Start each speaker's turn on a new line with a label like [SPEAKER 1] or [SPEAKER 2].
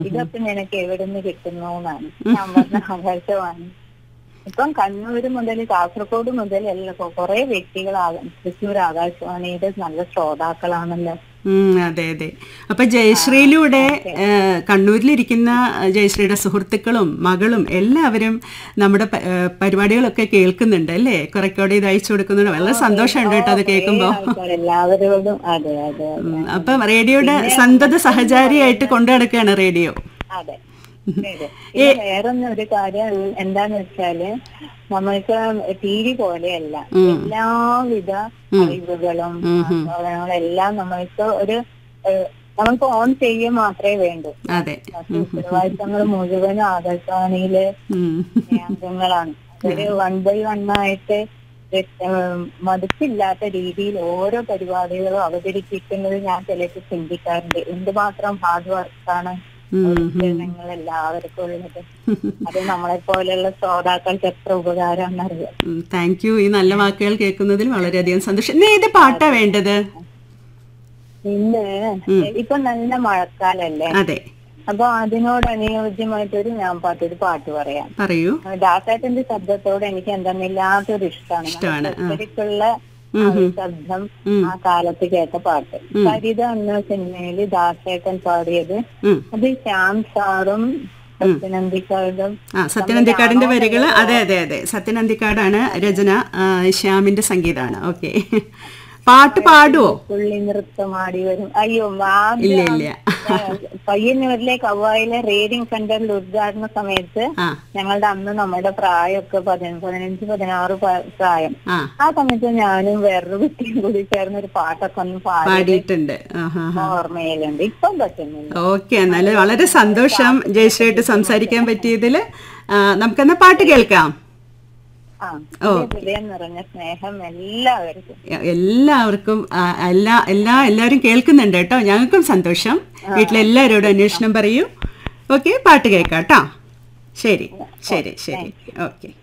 [SPEAKER 1] ഇതൊക്കെ നിനക്ക് എവിടെ നിന്ന് കിട്ടുന്നു എന്നാണ് ഞാൻ പറഞ്ഞ ആകാശവാണി ഇപ്പം കണ്ണൂര് മുതൽ കാസർഗോഡ് മുതൽ എല്ലാം കുറെ വ്യക്തികൾ ആക- തൃശ്ശൂർ ആകാശവാണിയുടെ നല്ല ശ്രോതാക്കളാണല്ലോ
[SPEAKER 2] ഉം, അതെ അതെ അപ്പൊ ജയശ്രീയിലൂടെ ഏഹ്, കണ്ണൂരിലിരിക്കുന്ന ജയശ്രീയുടെ സുഹൃത്തുക്കളും മകളും എല്ലാവരും നമ്മുടെ പ- ഏഹ്, പരിപാടികളൊക്കെ കേൾക്കുന്നുണ്ട് അല്ലേ റെക്കോർഡ് ചെയ്ത് അയച്ചു കൊടുക്കുന്നുണ്ട് വളരെ സന്തോഷമുണ്ട് കേട്ടോ അത് കേൾക്കുമ്പോ
[SPEAKER 1] ആൾക്കാർ എല്ലാവരോടും അതെ അതെ അതെ
[SPEAKER 2] ഉം, അപ്പൊ റേഡിയോയുടെ സന്തത സഹചാരിയായിട്ട് കൊണ്ടു നടക്കുകയാണ് റേഡിയോ
[SPEAKER 1] അതെ ശരി. പിന്നെ വേറൊന്നും ഒരു കാര്യം എന്താന്ന് വെച്ചാല് നമ്മൾക്ക് ടി വി പോലെയല്ല എല്ലാവിധ അറിവുകളും ആസ്വാദനങ്ങളും എല്ലാം നമ്മൾക്ക് ഒരു ഏഹ്, നമുക്ക് ഓൺ ചെയ്യുക മാത്രമേ വേണ്ടൂ
[SPEAKER 2] അതെ
[SPEAKER 1] ബാക്കി ഉത്തരവാദിത്തങ്ങൾ മുഴുവനും ആകാശവാണിയിലെ
[SPEAKER 2] ഉം.
[SPEAKER 1] അംഗങ്ങളാണ് ഒരു വൺ ബൈ വൺ ആയിട്ട് ഏഹ്, മടുപ്പില്ലാത്ത രീതിയിൽ ഓരോ പരിപാടികളും അവതരിപ്പിക്കുന്നത് ഞാൻ ചിലർക്ക് ചിന്തിക്കാറുണ്ട് എന്തുമാത്രം ഹാർഡ് വർക്കാണ് ജനങ്ങൾ എല്ലാവർക്കും ഉള്ളത് അത് നമ്മളെ പോലെയുള്ള ശ്രോതാക്കൾക്ക് എത്ര ഉപകാരമാണെന്നറിയാം
[SPEAKER 2] താങ്ക് യു ഈ നല്ല വാക്കുകൾ കേൾക്കുന്നതിൽ വളരെയധികം സന്തോഷം ഇന്ന് ഏത് പാട്ടാ വേണ്ടത്
[SPEAKER 1] പിന്നെ ഇപ്പൊ നല്ല മഴക്കാലല്ലേ
[SPEAKER 2] അതെ
[SPEAKER 1] അപ്പൊ അതിനോട് അനുയോജ്യമായിട്ടൊരു ഞാൻ പാട്ടൊരു പാട്ട് പറയാം
[SPEAKER 2] പറയൂ
[SPEAKER 1] ദാസേട്ടന്റെ ശബ്ദത്തോട് എനിക്ക് എന്തെന്നില്ലാത്തൊരു ഇഷ്ടമാണ്
[SPEAKER 2] ഇഷ്ടമാണ്, ആ.
[SPEAKER 1] ശരിക്കുള്ള ആ ഒരു ശബ്ദം ആ കാലത്ത് കേട്ട പാട്ട് സരിത എന്ന സിനിമയില് ദാസേട്ടൻ പാടിയത്
[SPEAKER 2] ഉം.
[SPEAKER 1] അത് ശ്യാം സാറും സത്യനന്ദിക്കാടും
[SPEAKER 2] ആ സത്യനന്ദിക്കാടിന്റെ വരികൾ അതെ അതെ അതെ സത്യനന്ദിക്കാടാണ് രചന ആ, ശ്യാമിന്റെ സംഗീതമാണ് ഓക്കെ പാട്ട് പാടുവോ
[SPEAKER 1] പുള്ളി നൃത്തമാടി വരും അയ്യോ
[SPEAKER 2] ഇല്ല
[SPEAKER 1] ആദ്യം
[SPEAKER 2] ഇല്ല
[SPEAKER 1] ആ, പയ്യന്നൂരിലെ കവായിലെ റീഡിംഗ് സെന്ററിൽ ഉദ്ഘാടന സമയത്ത്
[SPEAKER 2] ആ
[SPEAKER 1] ഞങ്ങളുടെ അന്ന് നമ്മുടെ പ്രായമൊക്കെ പതിന പതിനഞ്ച് പതിനാറ് പ- പ്രായം
[SPEAKER 2] ആ
[SPEAKER 1] ആ സമയത്ത് ഞാനും വേറൊരു കുട്ടിയും കൂടി ചേർന്ന് ഒരു പാട്ടൊക്കെ ഒന്ന് പാടി
[SPEAKER 2] പാടിയിട്ടുണ്ട് ആഹാ
[SPEAKER 1] ഓർമ്മയിലുണ്ട് ഇപ്പം പറ്റുന്നില്ല
[SPEAKER 2] ഓക്കെ എന്നാൽ വളരെ സന്തോഷം ജയശ്രീയായിട്ട് സംസാരിക്കാൻ പറ്റിയതിൽ നമുക്കെന്നാ പാട്ട് കേൾക്കാം
[SPEAKER 1] ആ എന്റെ ഹൃദയം നിറഞ്ഞ സ്നേഹം എല്ലാവർക്കും
[SPEAKER 2] എല്ലാവർക്കും ആ, എല്ലാ എല്ലാ എല്ലാവരും കേൾക്കുന്നുണ്ട് കേട്ടോ ഞങ്ങൾക്കും സന്തോഷം വീട്ടിലെല്ലാവരോടും അന്വേഷണം പറയൂ ഓക്കെ പാട്ട് കേൾക്കാം കേട്ടോ ശരി ശരി ശരി ഓക്കെ